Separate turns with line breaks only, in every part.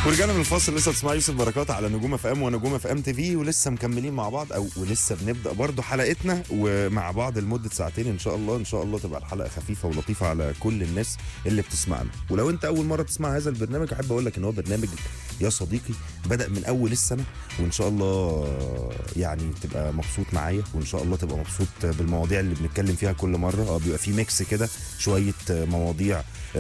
ورجعنا من الفاصل لسه تسمع يوسف بركات على نجوم اف ام ونجوم اف ام تي في ولسه مكملين مع بعض او ولسه بنبدا برضو حلقتنا ومع بعض لمده ساعتين ان شاء الله ان شاء الله تبقى الحلقه خفيفه ولطيفه على كل الناس اللي بتسمعنا ولو انت اول مره تسمع هذا البرنامج احب اقول لك ان هو برنامج يا صديقي بدا من اول السنه وان شاء الله يعني تبقى مبسوط معايا وان شاء الله تبقى مبسوط بالمواضيع اللي بنتكلم فيها كل مره اه بيبقى في ميكس كده شويه مواضيع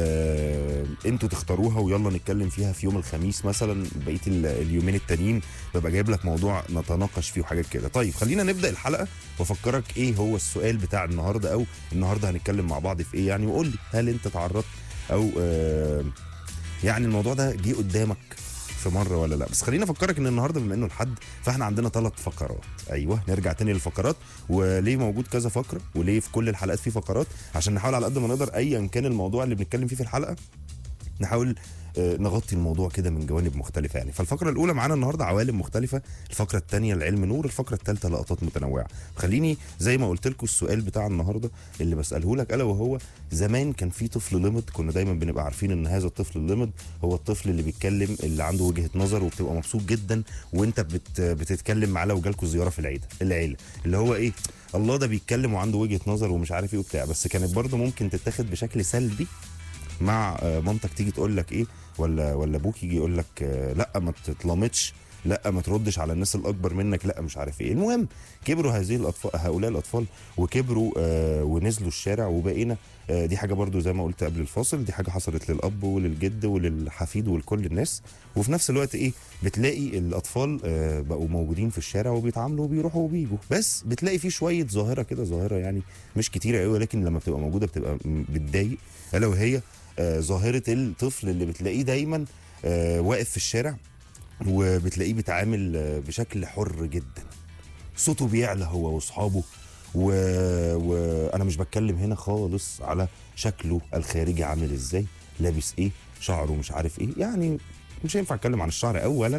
آه انتوا تختاروها ويلا نتكلم فيها في يوم الخميس مثلا بقيه ال- اليومين التانيين ببقى جايب لك موضوع نتناقش فيه وحاجات كده طيب خلينا نبدا الحلقه وافكرك ايه هو السؤال بتاع النهارده او النهارده هنتكلم مع بعض في ايه يعني وقول لي هل انت تعرضت او آه يعني الموضوع ده جه قدامك في مره ولا لا بس خلينا افكرك ان النهارده بما انه الحد فاحنا عندنا ثلاث فقرات ايوه نرجع تاني للفقرات وليه موجود كذا فقره وليه في كل الحلقات في فقرات عشان نحاول على قد ما نقدر ايا كان الموضوع اللي بنتكلم فيه في الحلقه نحاول آه، نغطي الموضوع كده من جوانب مختلفه يعني فالفقره الاولى معانا النهارده عوالم مختلفه الفقره الثانيه العلم نور الفقره الثالثه لقطات متنوعه خليني زي ما قلت لكم السؤال بتاع النهارده اللي بساله لك الا وهو زمان كان في طفل لمد كنا دايما بنبقى عارفين ان هذا الطفل اللمد هو الطفل اللي بيتكلم اللي عنده وجهه نظر وبتبقى مبسوط جدا وانت بت بتتكلم معاه لو جالكوا زياره في العيله العيله اللي هو ايه الله ده بيتكلم وعنده وجهه نظر ومش عارف ايه وبتاع بس كانت برضه ممكن تتاخد بشكل سلبي مع آه، مامتك تيجي تقول لك ايه ولا ولا ابوك يجي يقول لك آه، لا ما تتلمطش لا ما تردش على الناس الاكبر منك لا مش عارف ايه المهم كبروا هذه الاطفال هؤلاء الاطفال وكبروا آه ونزلوا الشارع وبقينا آه دي حاجه برضو زي ما قلت قبل الفاصل دي حاجه حصلت للاب وللجد وللحفيد ولكل الناس وفي نفس الوقت ايه بتلاقي الاطفال آه بقوا موجودين في الشارع وبيتعاملوا وبيروحوا وبيجوا بس بتلاقي في شويه ظاهره كده ظاهره يعني مش كتيره قوي ولكن لما بتبقى موجوده بتبقى م- بتضايق الا وهي آه ظاهره الطفل اللي بتلاقيه دايما آه واقف في الشارع وبتلاقيه بيتعامل آه، بشكل حر جدا صوته بيعلى هو واصحابه و... وانا مش بتكلم هنا خالص على شكله الخارجي عامل ازاي لابس ايه شعره مش عارف ايه يعني مش هينفع اتكلم عن الشعر اولا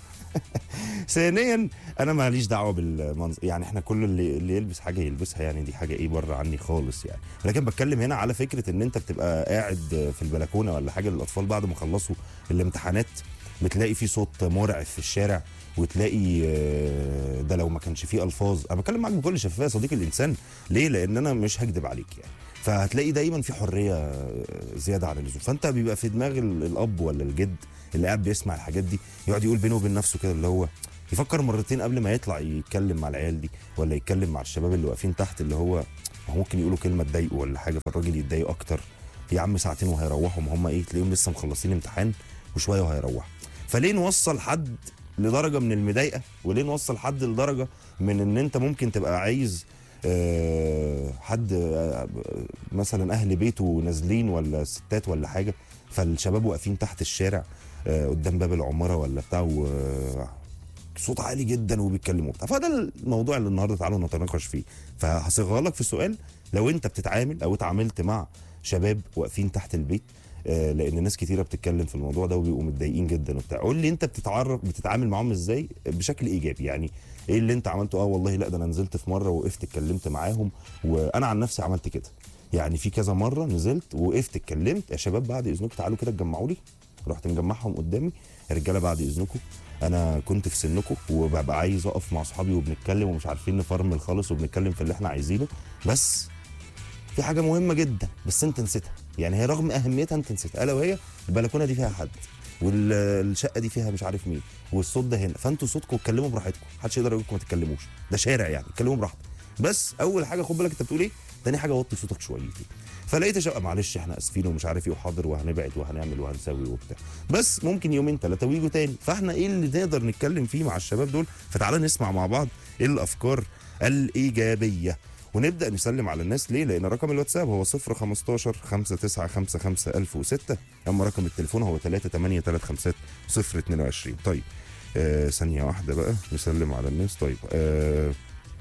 ثانيا انا ماليش دعوه بالمنظر يعني احنا كل اللي اللي يلبس حاجه يلبسها يعني دي حاجه ايه بره عني خالص يعني لكن بتكلم هنا على فكره ان انت بتبقى قاعد في البلكونه ولا حاجه للاطفال بعد ما خلصوا الامتحانات بتلاقي في صوت مرعب في الشارع وتلاقي آه، ده لو ما كانش فيه الفاظ انا بتكلم معاك بكل شفافيه يا صديقي الانسان ليه لان انا مش هكدب عليك يعني فهتلاقي دايما في حريه آه، زياده عن اللزوم فانت بيبقى في دماغ ال- الاب ولا الجد اللي قاعد بيسمع الحاجات دي يقعد يقول بينه وبين نفسه كده اللي هو يفكر مرتين قبل ما يطلع يتكلم مع العيال دي ولا يتكلم مع الشباب اللي واقفين تحت اللي هو ما هو ممكن يقولوا كلمه تضايقه ولا حاجه فالراجل يتضايق اكتر يا عم ساعتين وهيروحوا ما هم ايه تلاقيهم لسه مخلصين امتحان وشويه وهيروحوا فليه نوصل حد لدرجه من المضايقه وليه نوصل حد لدرجه من ان انت ممكن تبقى عايز آه، حد آه، مثلا اهل بيته نازلين ولا ستات ولا حاجه فالشباب واقفين تحت الشارع آه، قدام باب العماره ولا بتاع و- صوت عالي جدا وبيتكلموا بتاع فده الموضوع اللي النهارده تعالوا نتناقش فيه فهصيغها لك في سؤال لو انت بتتعامل او اتعاملت مع شباب واقفين تحت البيت آه، لان ناس كتيره بتتكلم في الموضوع ده وبيبقوا متضايقين جدا وبتاع قول لي انت بتتعرف بتتعامل معاهم ازاي بشكل ايجابي يعني ايه اللي انت عملته اه والله لا ده انا نزلت في مره وقفت اتكلمت معاهم وانا عن نفسي عملت كده يعني في كذا مره نزلت وقفت اتكلمت يا شباب بعد اذنكم تعالوا كده اتجمعوا لي رحت مجمعهم قدامي يا رجاله بعد اذنكم انا كنت في سنكم وببقى عايز اقف مع اصحابي وبنتكلم ومش عارفين نفرمل خالص وبنتكلم في اللي احنا عايزينه بس في حاجه مهمه جدا بس انت نسيتها يعني هي رغم اهميتها انت نسيتها الا وهي البلكونه دي فيها حد والشقه دي فيها مش عارف مين والصوت ده هنا فانتوا صوتكم اتكلموا براحتكم محدش يقدر يقول لكم ما تتكلموش ده شارع يعني اتكلموا براحتك بس اول حاجه خد بالك انت بتقول ايه تاني حاجه وطي صوتك شويتين فلقيت شقه معلش احنا اسفين ومش عارف ايه وحاضر وهنبعد وهنعمل وهنسوي وبتاع بس ممكن يومين ثلاثه ويجوا تاني فاحنا ايه اللي نقدر نتكلم فيه مع الشباب دول فتعالى نسمع مع بعض ايه الافكار الايجابيه ونبدا نسلم على الناس ليه لان رقم الواتساب هو 015 5955 1006 اما رقم التليفون هو 38350 022 طيب آه ثانيه واحده بقى نسلم على الناس طيب اه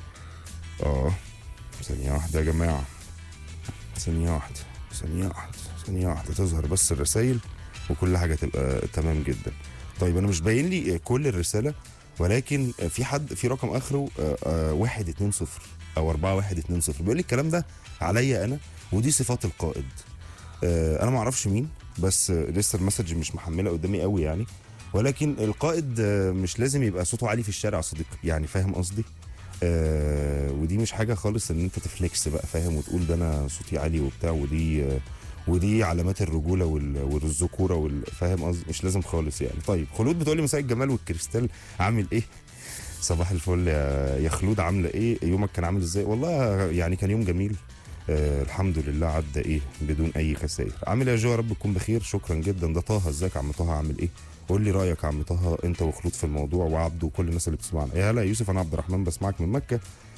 اه ثانيه واحده يا جماعه ثانيه واحده ثانيه واحده ثانيه واحده تظهر بس الرسائل وكل حاجه تبقى تمام جدا طيب انا مش باين لي كل الرساله ولكن في حد في رقم اخره آه، آه، واحد اتنين صفر او أربعة واحد اتنين صفر بيقول لي الكلام ده عليا انا ودي صفات القائد آه، انا ما اعرفش مين بس آه، لسه المسج مش محمله قدامي قوي يعني ولكن القائد آه، مش لازم يبقى صوته عالي في الشارع يا صديقي يعني فاهم قصدي آه ودي مش حاجه خالص ان انت تفليكس بقى فاهم وتقول ده انا صوتي عالي وبتاع ودي آه ودي علامات الرجوله وال- والذكوره وال- فاهم قصدي مش لازم خالص يعني طيب خلود بتقول لي مساء الجمال والكريستال عامل ايه صباح الفل يا يا خلود عامله ايه يومك كان عامل ازاي والله يعني كان يوم جميل آه الحمد لله عدى ايه بدون اي خسائر عامل إيه يا جو يا رب تكون بخير شكرا جدا ده طه ازيك يا عم طه عامل ايه قول لي رايك يا عم طه انت وخلود في الموضوع وعبده وكل الناس اللي بتسمعنا يا هلا يا يوسف انا عبد الرحمن بسمعك من مكه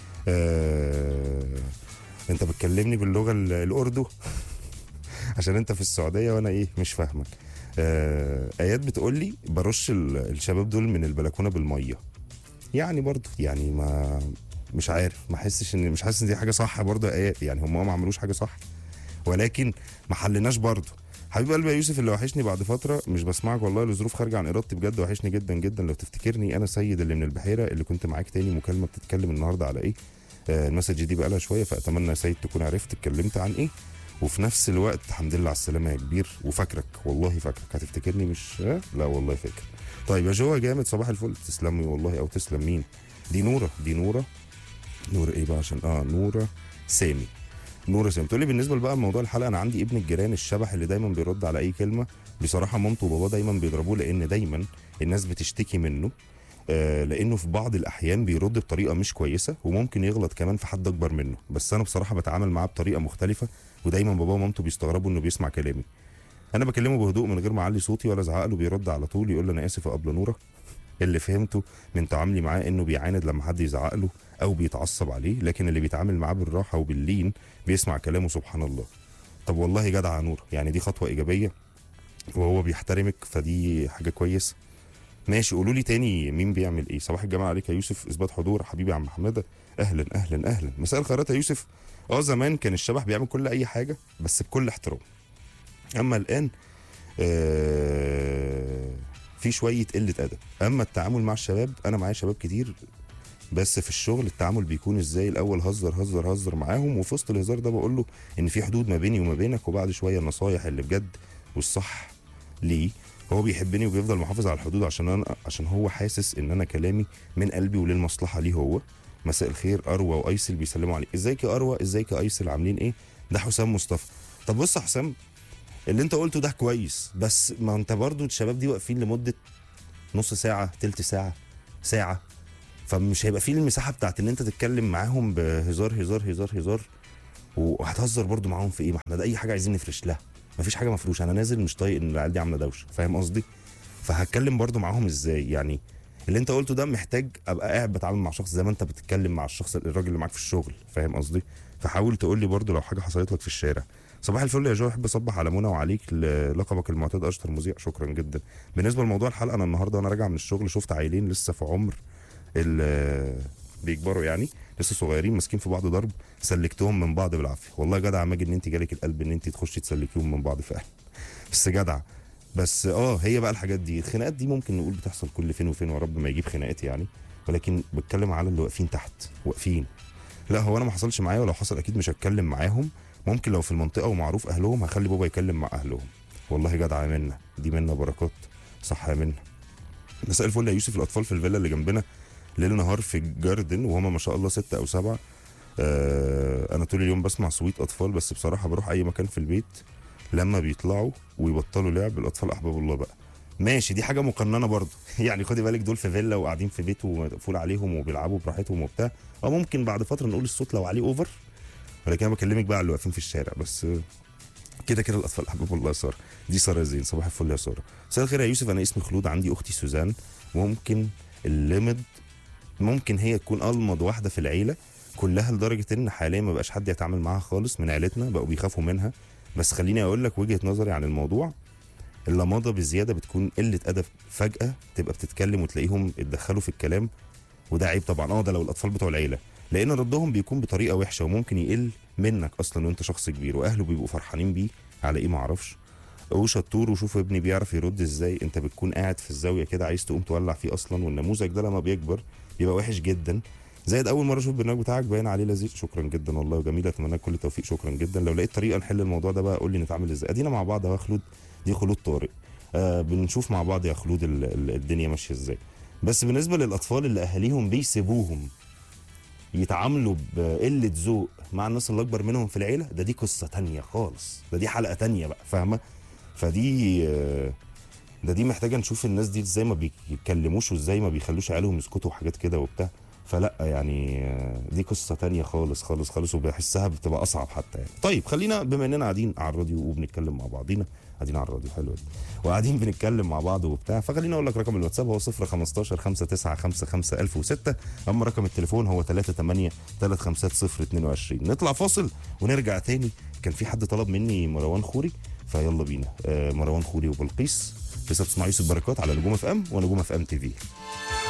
آه انت بتكلمني باللغه ال- الاردو عشان انت في السعوديه وانا ايه مش فاهمك آه ايات بتقول لي برش ال- الشباب دول من البلكونه بالميه يعني برضو يعني ما مش عارف ما احسش ان مش حاسس ان دي حاجه صح برضو يا ايات يعني هم ما عملوش حاجه صح ولكن ما حلناش برضو حبيب قلبي يا يوسف اللي وحشني بعد فتره مش بسمعك والله لظروف خارجه عن ارادتي بجد وحشني جدا جدا لو تفتكرني انا سيد اللي من البحيره اللي كنت معاك تاني مكالمه بتتكلم النهارده على ايه آه المسج دي بقى لها شويه فاتمنى يا سيد تكون عرفت اتكلمت عن ايه وفي نفس الوقت الحمد لله على السلامه يا كبير وفاكرك والله فاكرك هتفتكرني مش آه؟ لا والله فاكر طيب يا جو جامد صباح الفل تسلمي والله او تسلم مين دي نوره دي نوره نور ايه بقى عشان اه نوره سامي نوره سامي تقول لي بالنسبه بقى لموضوع الحلقه انا عندي ابن الجيران الشبح اللي دايما بيرد على اي كلمه بصراحه مامته وباباه دايما بيضربوه لان دايما الناس بتشتكي منه آه لانه في بعض الاحيان بيرد بطريقه مش كويسه وممكن يغلط كمان في حد اكبر منه بس انا بصراحه بتعامل معاه بطريقه مختلفه ودايما باباه ومامته بيستغربوا انه بيسمع كلامي انا بكلمه بهدوء من غير ما اعلي صوتي ولا ازعق له بيرد على طول يقول لي انا اسف يا ابله نوره اللي فهمته من تعاملي معاه انه بيعاند لما حد يزعق له او بيتعصب عليه لكن اللي بيتعامل معاه بالراحه وباللين بيسمع كلامه سبحان الله طب والله جدع يا نور يعني دي خطوه ايجابيه وهو بيحترمك فدي حاجه كويسه ماشي قولوا لي تاني مين بيعمل ايه صباح الجمال عليك يا يوسف اثبات حضور حبيبي يا عم حماده اهلا اهلا اهلا مساء الخيرات يا يوسف اه زمان كان الشبح بيعمل كل اي حاجه بس بكل احترام اما الان آه في شويه قله ادب اما التعامل مع الشباب انا معايا شباب كتير بس في الشغل التعامل بيكون ازاي الاول هزر هزر هزر معاهم وفي وسط الهزار ده بقول له ان في حدود ما بيني وما بينك وبعد شويه النصايح اللي بجد والصح ليه هو بيحبني وبيفضل محافظ على الحدود عشان انا عشان هو حاسس ان انا كلامي من قلبي وللمصلحه ليه هو مساء الخير اروى وايسل بيسلموا عليك ازيك يا اروى ازيك يا ايسل عاملين ايه ده حسام مصطفى طب بص يا حسام اللي انت قلته ده كويس بس ما انت برضو الشباب دي واقفين لمده نص ساعه تلت ساعه ساعه فمش هيبقى فيه المساحه بتاعت ان انت تتكلم معاهم بهزار هزار هزار هزار وهتهزر برضو معاهم في ايه ما احنا ده اي حاجه عايزين نفرش لها مفيش حاجه مفروشه انا نازل مش طايق ان العيال دي عامله دوشه فاهم قصدي فهتكلم برضو معاهم ازاي يعني اللي انت قلته ده محتاج ابقى قاعد بتعامل مع شخص زي ما انت بتتكلم مع الشخص الراجل اللي معاك في الشغل فاهم قصدي فحاول تقول لي برضو لو حاجه حصلت لك في الشارع صباح الفل يا جو احب اصبح على منى وعليك لقبك المعتاد اشطر مذيع شكرا جدا بالنسبه لموضوع الحلقه انا النهارده وانا راجع من الشغل شفت عيلين لسه في عمر ال- بيكبروا يعني لسه صغيرين ماسكين في بعض ضرب سلكتهم من بعض بالعافيه والله جدع يا ماجد ان انت جالك القلب ان انت تخشي تسلكيهم من بعض فعلا بس جدع بس اه هي بقى الحاجات دي الخناقات دي ممكن نقول بتحصل كل فين وفين ورب ما يجيب خناقات يعني ولكن بتكلم على اللي واقفين تحت واقفين لا هو انا ما حصلش معايا ولو حصل اكيد مش هتكلم معاهم ممكن لو في المنطقه ومعروف اهلهم هخلي بابا يكلم مع اهلهم والله جدع يا منى دي منى بركات صح يا منى مساء الفل يا يوسف الاطفال في الفيلا اللي جنبنا ليل نهار في الجاردن وهما ما شاء الله ستة او سبعة آه انا طول اليوم بسمع صويت اطفال بس بصراحه بروح اي مكان في البيت لما بيطلعوا ويبطلوا لعب الاطفال احباب الله بقى ماشي دي حاجه مقننه برضه يعني خدي بالك دول في فيلا وقاعدين في بيت ومقفول عليهم وبيلعبوا براحتهم وبتاع اه ممكن بعد فتره نقول الصوت لو عليه اوفر ولكن انا بكلمك بقى على اللي واقفين في الشارع بس آه، كده كده الاطفال احباب الله يا ساره دي ساره زين صباح الفل يا ساره مساء الخير يا يوسف انا اسمي خلود عندي اختي سوزان ممكن الليمد ممكن هي تكون المض واحده في العيله كلها لدرجه ان حاليا ما بقاش حد يتعامل معاها خالص من عيلتنا بقوا بيخافوا منها بس خليني اقول لك وجهه نظري عن الموضوع اللمضه بزياده بتكون قله ادب فجاه تبقى بتتكلم وتلاقيهم اتدخلوا في الكلام وده عيب طبعا اه ده لو الاطفال بتوع العيله لان ردهم بيكون بطريقه وحشه وممكن يقل منك اصلا وانت شخص كبير واهله بيبقوا فرحانين بيه على ايه معرفش وشطور وشوف ابني بيعرف يرد ازاي انت بتكون قاعد في الزاويه كده عايز تقوم تولع فيه اصلا والنموذج ده لما بيكبر بيبقى وحش جدا زائد اول مره اشوف البرنامج بتاعك باين عليه لذيذ شكرا جدا والله وجميل اتمنى لك كل التوفيق شكرا جدا لو لقيت طريقه نحل الموضوع ده بقى قول لي نتعامل ازاي ادينا مع بعض اهو يا خلود دي خلود طارق آه بنشوف مع بعض يا خلود ال- ال- الدنيا ماشيه ازاي بس بالنسبه للاطفال اللي اهاليهم بيسيبوهم يتعاملوا بقله ذوق مع الناس اللي اكبر منهم في العيله ده دي قصه تانية خالص ده دي حلقه تانية بقى فاهمه فدي آه، ده دي محتاجه نشوف الناس دي ازاي ما بيتكلموش وازاي ما بيخلوش عيالهم يسكتوا وحاجات كده وبتاع فلا يعني آه، دي قصه تانية خالص خالص خالص وبحسها بتبقى اصعب حتى يعني طيب خلينا بما اننا قاعدين على الراديو وبنتكلم مع بعضينا قاعدين على الراديو حلوه دي وقاعدين بنتكلم مع بعض وبتاع فخليني اقول لك رقم الواتساب هو 015 5955 1006 اما رقم التليفون هو 38 350 22 نطلع فاصل ونرجع تاني كان في حد طلب مني مروان خوري فيلا بينا آه مروان خوري وبلقيس لسه بتسمع يوسف بركات على نجوم اف ام ونجوم اف ام تي في